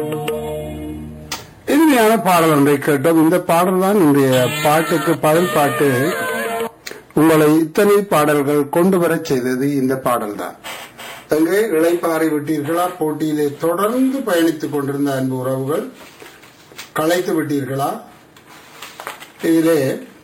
இனிமையான பாடல் ஒன்றை கேட்டோம் இந்த பாடல் தான் இன்றைய பாட்டுக்கு பதில் பாட்டு உங்களை இத்தனை பாடல்கள் கொண்டு வரச் செய்தது இந்த பாடல் தான் அங்கே இளைப்பாறை விட்டீர்களா போட்டியிலே தொடர்ந்து பயணித்துக் கொண்டிருந்த அன்பு உறவுகள் களைத்து விட்டீர்களா இதிலே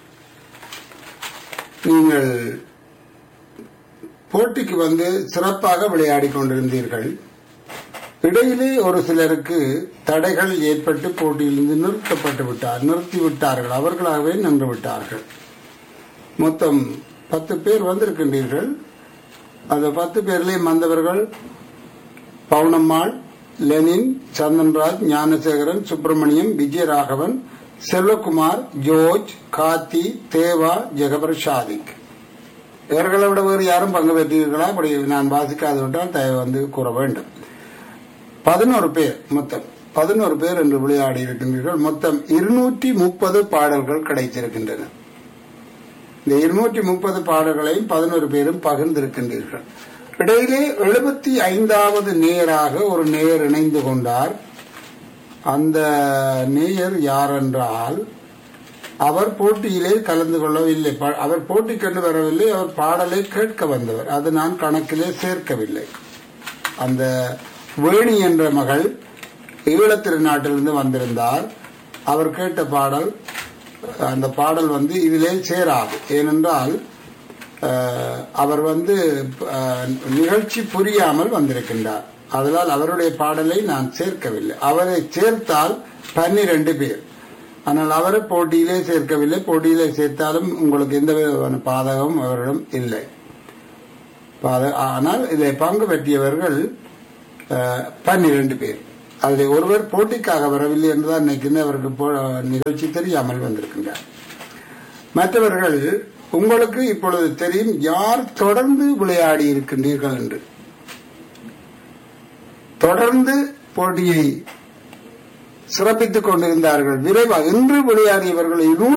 நீங்கள் போட்டிக்கு வந்து சிறப்பாக விளையாடிக் கொண்டிருந்தீர்கள் இடையிலே ஒரு சிலருக்கு தடைகள் ஏற்பட்டு போட்டியிலிருந்து நிறுத்தப்பட்டு விட்டார் நிறுத்தி விட்டார்கள் அவர்களாகவே நின்று விட்டார்கள் மொத்தம் பத்து பேர் வந்திருக்கின்றீர்கள் அந்த பத்து பேரிலே வந்தவர்கள் பவுனம்மாள் லெனின் சந்தன்ராஜ் ஞானசேகரன் சுப்பிரமணியம் விஜயராகவன் செல்வகுமார் ஜோர்ஜ் கார்த்தி தேவா ஜெகபர் ஷாதிக் இவர்களை விட வேறு யாரும் பங்கு பெற்றீர்களா அப்படி நான் வாசிக்காது விட்டால் தயவு வந்து கூற வேண்டும் பதினோரு பேர் மொத்தம் பதினோரு பேர் என்று விளையாடி இருக்கின்றீர்கள் மொத்தம் இருநூற்றி முப்பது பாடல்கள் கிடைத்திருக்கின்றன இந்த இருநூற்றி முப்பது பாடல்களையும் பதினோரு பேரும் பகிர்ந்திருக்கின்றீர்கள் இடையிலே எழுபத்தி ஐந்தாவது நேராக ஒரு நேயர் இணைந்து கொண்டார் அந்த நேயர் யார் என்றால் அவர் போட்டியிலே கலந்து கொள்ளவில்லை ப- அவர் போட்டி கண்டு வரவில்லை அவர் பாடலை கேட்க வந்தவர் அது நான் கணக்கிலே சேர்க்கவில்லை அந்த வேணி என்ற மகள் ஈழத்திருநாட்டிலிருந்து வந்திருந்தார் அவர் கேட்ட பாடல் அந்த பாடல் வந்து இதிலே சேராது ஏனென்றால் அஹ், அவர் வந்து அஹ், நிகழ்ச்சி புரியாமல் வந்திருக்கின்றார் அதனால் அவருடைய பாடலை நான் சேர்க்கவில்லை அவரை சேர்த்தால் பன்னிரண்டு பேர் ஆனால் அவரை போட்டியிலே சேர்க்கவில்லை போட்டியிலே சேர்த்தாலும் உங்களுக்கு எந்த விதமான பாதகமும் அவரிடம் இல்லை பாத- ஆனால் இதில் பங்கு பெற்றியவர்கள் பன்னிரண்டு பேர் அதில் ஒருவர் போட்டிக்காக வரவில்லை என்றுதான் நினைக்கின்ற அவருக்கு போ- நிகழ்ச்சி தெரியாமல் வந்திருக்கின்றார் மற்றவர்கள் உங்களுக்கு இப்பொழுது தெரியும் யார் தொடர்ந்து விளையாடி இருக்கின்றீர்கள் என்று தொடர்ந்து போட்டியை சிறப்பித்துக் கொண்டிருந்தார்கள் விரைவாக இன்று விளையாடியவர்கள்